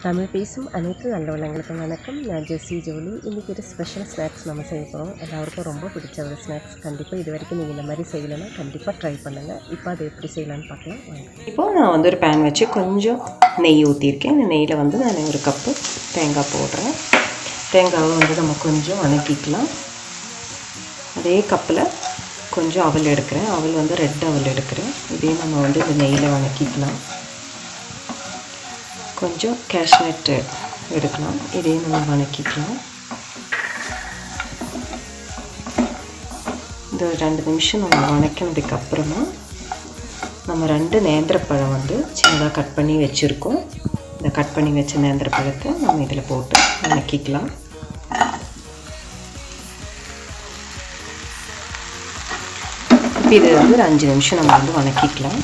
தமிழ் பேசும் அனைத்து நல்லவளங்களுக்கும் வணக்கம் நான் ஜெஸ்ஸி ஜோலி இன்றைக்கி ஒரு ஸ்பெஷல் ஸ்நாக்ஸ் நம்ம செய்ய போகிறோம் எல்லாருக்கும் ரொம்ப பிடிச்ச ஒரு ஸ்நாக்ஸ் கண்டிப்பாக இது வரைக்கும் நீங்கள் இந்த மாதிரி செய்யலைன்னா கண்டிப்பாக ட்ரை பண்ணுங்கள் இப்போ அதை எப்படி செய்யலான்னு பார்க்கலாம் வாங்க இப்போ நான் வந்து ஒரு பேன் வச்சு கொஞ்சம் நெய் ஊற்றிருக்கேன் இந்த நெய்யில் வந்து நான் ஒரு கப்பு தேங்காய் போடுறேன் தேங்காவை வந்து நம்ம கொஞ்சம் வணக்கிக்கலாம் அதே கப்பில் கொஞ்சம் அவல் எடுக்கிறேன் அவல் வந்து ரெட் அவல் எடுக்கிறேன் இதையும் நம்ம வந்து இந்த நெய்யில் வணக்கிக்கலாம் கொஞ்சம் கேஷ்நட் எடுக்கலாம் இதையும் நம்ம வணக்கிக்கலாம் இந்த ஒரு ரெண்டு நிமிஷம் நம்ம வணக்கினதுக்கு அப்புறமா நம்ம ரெண்டு நேந்திரப்பழம் வந்து சின்னதாக கட் பண்ணி வச்சுருக்கோம் இந்த கட் பண்ணி வச்ச நேந்திரப்பழத்தை நம்ம இதில் போட்டு வணக்கிக்கலாம் இப்போ இது வந்து ஒரு அஞ்சு நிமிஷம் நம்ம வந்து வணக்கிக்கலாம்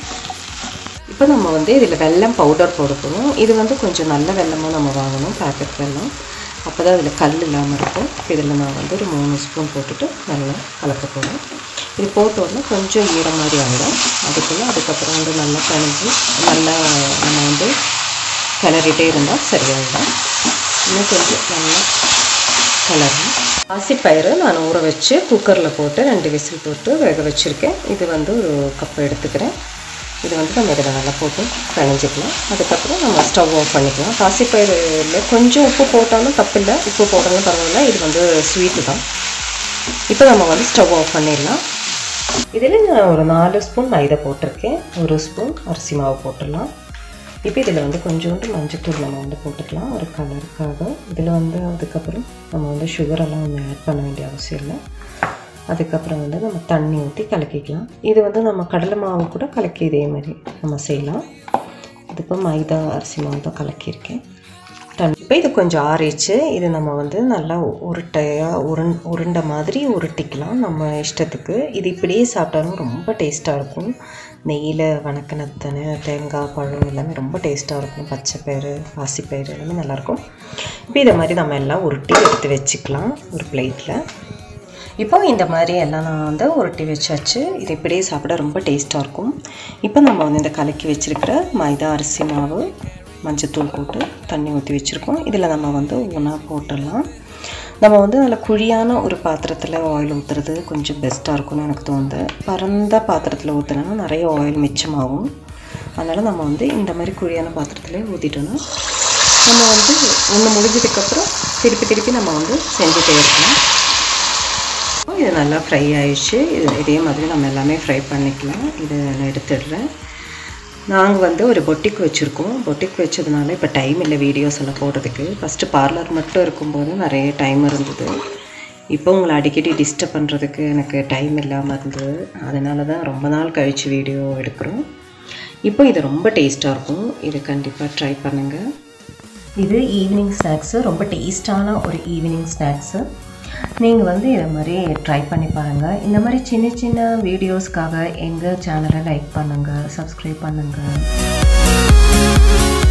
இப்போ நம்ம வந்து இதில் வெல்லம் பவுடர் போட போகிறோம் இது வந்து கொஞ்சம் நல்ல வெல்லமாக நம்ம வாங்கணும் பேக்கெட் வெல்லம் அப்போ தான் இதில் கல் இல்லாமல் இருக்கும் இதில் நான் வந்து ஒரு மூணு ஸ்பூன் போட்டுட்டு நல்லா கலக்க போகிறேன் இது போட்ட உடனே கொஞ்சம் ஈரம் மாதிரி ஆகிடும் அதுக்குள்ளே அதுக்கப்புறம் வந்து நல்லா கணிஞ்சு நல்லா நம்ம வந்து கிளறிட்டே இருந்தால் சரியாயிடும் இன்னும் கொஞ்சம் நல்லா கிளறணும் பாசிப்பயிறு நான் ஊற வச்சு குக்கரில் போட்டு ரெண்டு விசில் போட்டு வேக வச்சுருக்கேன் இது வந்து ஒரு கப் எடுத்துக்கிறேன் இது வந்து நம்ம இதில் நல்லா போட்டு கணிஞ்சிக்கலாம் அதுக்கப்புறம் நம்ம ஸ்டவ் ஆஃப் பண்ணிக்கலாம் பாசிப்பயிரில் கொஞ்சம் உப்பு போட்டாலும் தப்பில்லை உப்பு போட்டாலும் பரவாயில்ல இது வந்து ஸ்வீட்டு தான் இப்போ நம்ம வந்து ஸ்டவ் ஆஃப் பண்ணிடலாம் இதில் நான் ஒரு நாலு ஸ்பூன் மைதா போட்டிருக்கேன் ஒரு ஸ்பூன் அரிசி மாவு போட்டுடலாம் இப்போ இதில் வந்து கொஞ்சோண்டு மஞ்சத்தூள் நம்ம வந்து போட்டுக்கலாம் ஒரு கலருக்காக இதில் வந்து அதுக்கப்புறம் நம்ம வந்து சுகரெல்லாம் ஒன்று ஆட் பண்ண வேண்டிய அவசியம் இல்லை அதுக்கப்புறம் வந்து நம்ம தண்ணி ஊற்றி கலக்கிக்கலாம் இது வந்து நம்ம கடலை மாவு கூட கலக்கி இதே மாதிரி நம்ம செய்யலாம் இதுக்கு மைதா அரிசி மாவு தான் கலக்கியிருக்கேன் தண்ணி இப்போ இது கொஞ்சம் ஆறிச்சு இது நம்ம வந்து நல்லா உருட்டையாக உருண் உருண்டை மாதிரி உருட்டிக்கலாம் நம்ம இஷ்டத்துக்கு இது இப்படியே சாப்பிட்டாலும் ரொம்ப டேஸ்ட்டாக இருக்கும் நெய்யில் வணக்கினது தானே தேங்காய் பழம் எல்லாமே ரொம்ப டேஸ்ட்டாக இருக்கும் பச்சை பயிறு பாசிப்பயிறு எல்லாமே நல்லாயிருக்கும் இப்போ இதை மாதிரி நம்ம எல்லாம் உருட்டி எடுத்து வச்சுக்கலாம் ஒரு பிளேட்டில் இப்போ இந்த மாதிரி எல்லாம் நான் வந்து உருட்டி வச்சாச்சு இது இப்படியே சாப்பிட ரொம்ப டேஸ்ட்டாக இருக்கும் இப்போ நம்ம வந்து இந்த கலக்கி வச்சுருக்கிற மைதா அரிசி மாவு மஞ்சத்தூள் போட்டு தண்ணி ஊற்றி வச்சுருக்கோம் இதில் நம்ம வந்து ஒன்றா போட்டுடலாம் நம்ம வந்து அதில் குழியான ஒரு பாத்திரத்தில் ஆயில் ஊற்றுறது கொஞ்சம் பெஸ்ட்டாக இருக்கும்னு எனக்கு தோணுது பரந்த பாத்திரத்தில் ஊற்றுனா நிறைய ஆயில் மிச்சமாகும் அதனால் நம்ம வந்து இந்த மாதிரி குழியான பாத்திரத்தில் ஊற்றிட்டோன்னா நம்ம வந்து ஒன்று முடிஞ்சதுக்கப்புறம் திருப்பி திருப்பி நம்ம வந்து செஞ்சுட்டே இருக்கலாம் இது நல்லா ஃப்ரை ஆயிடுச்சு இது இதே மாதிரி நம்ம எல்லாமே ஃப்ரை பண்ணிக்கலாம் இதை நான் எடுத்துடுறேன் நாங்கள் வந்து ஒரு பொட்டிக் வச்சுருக்கோம் பொட்டிக் வச்சதுனால இப்போ டைம் இல்லை வீடியோஸ் எல்லாம் போடுறதுக்கு ஃபஸ்ட்டு பார்லர் மட்டும் இருக்கும்போது நிறைய டைம் இருந்தது இப்போ உங்களை அடிக்கடி டிஸ்டர்ப் பண்ணுறதுக்கு எனக்கு டைம் இல்லாமல் இருந்தது அதனால தான் ரொம்ப நாள் கழித்து வீடியோ எடுக்கிறோம் இப்போ இது ரொம்ப டேஸ்ட்டாக இருக்கும் இது கண்டிப்பாக ட்ரை பண்ணுங்கள் இது ஈவினிங் ஸ்நாக்ஸு ரொம்ப டேஸ்டான ஒரு ஈவினிங் ஸ்நாக்ஸு நீங்கள் வந்து இதை மாதிரி ட்ரை பண்ணி பாருங்கள் இந்த மாதிரி சின்ன சின்ன வீடியோஸ்க்காக எங்கள் சேனலை லைக் பண்ணுங்கள் சப்ஸ்கிரைப் பண்ணுங்கள்